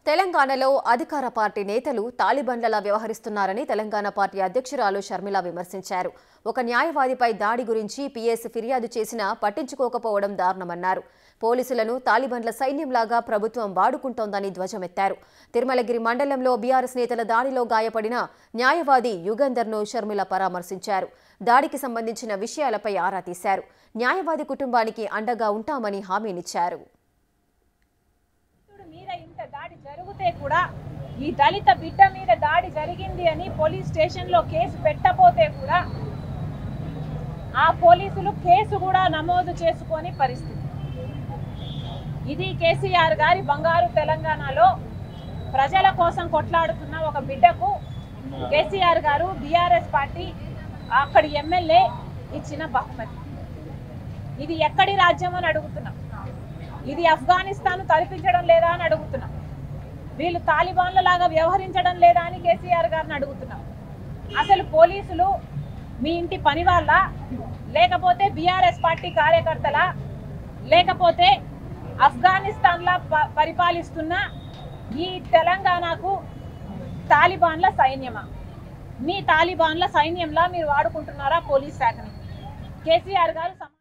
తెలంగాణలో అధికార పార్టీ నేతలు తాలిబన్లలా వ్యవహరిస్తున్నారని తెలంగాణ పార్టీ అధ్యక్షురాలు షర్మిల విమర్శించారు ఒక న్యాయవాదిపై దాడి గురించి పీఎస్ ఫిర్యాదు చేసినా పట్టించుకోకపోవడం దారుణమన్నారు పోలీసులను తాలిబన్ల సైన్యంలాగా ప్రభుత్వం వాడుకుంటోందని ధ్వజమెత్తారు తిరుమలగిరి మండలంలో బీఆర్ఎస్ నేతల దాడిలో గాయపడిన న్యాయవాది యుగంధర్ను షర్మిల పరామర్శించారు దాడికి సంబంధించిన విషయాలపై ఆరా తీశారు న్యాయవాది కుటుంబానికి అండగా ఉంటామని హామీనిచ్చారు భక్తుడు మీద ఇంత దాడి జరిగితే కూడా ఈ దళిత బిడ్డ మీద దాడి జరిగింది అని పోలీస్ స్టేషన్లో కేసు పెట్టపోతే కూడా ఆ పోలీసులు కేసు కూడా నమోదు చేసుకొని పరిస్థితి ఇది కేసీఆర్ గారి బంగారు తెలంగాణలో ప్రజల కోసం కొట్లాడుతున్న ఒక బిడ్డకు కేసీఆర్ గారు బీఆర్ఎస్ పార్టీ అక్కడి ఎమ్మెల్యే ఇచ్చిన బహుమతి ఇది ఎక్కడి రాజ్యం అని అడుగుతున్నాం ఇది ఆఫ్ఘనిస్తాన్ తలపించడం లేదా అని అడుగుతున్నాం వీళ్ళు తాలిబాన్ల లాగా వ్యవహరించడం లేదా అని కేసీఆర్ గారిని అడుగుతున్నాం అసలు పోలీసులు మీ ఇంటి పని వాళ్ళ లేకపోతే బీఆర్ఎస్ పార్టీ కార్యకర్తల లేకపోతే ఆఫ్ఘనిస్తాన్లా ప- పరిపాలిస్తున్న ఈ తెలంగాణకు తాలిబాన్ల సైన్యమా మీ తాలిబాన్ల సైన్యంలా మీరు వాడుకుంటున్నారా పోలీస్ శాఖని కేసీఆర్ గారు సమ-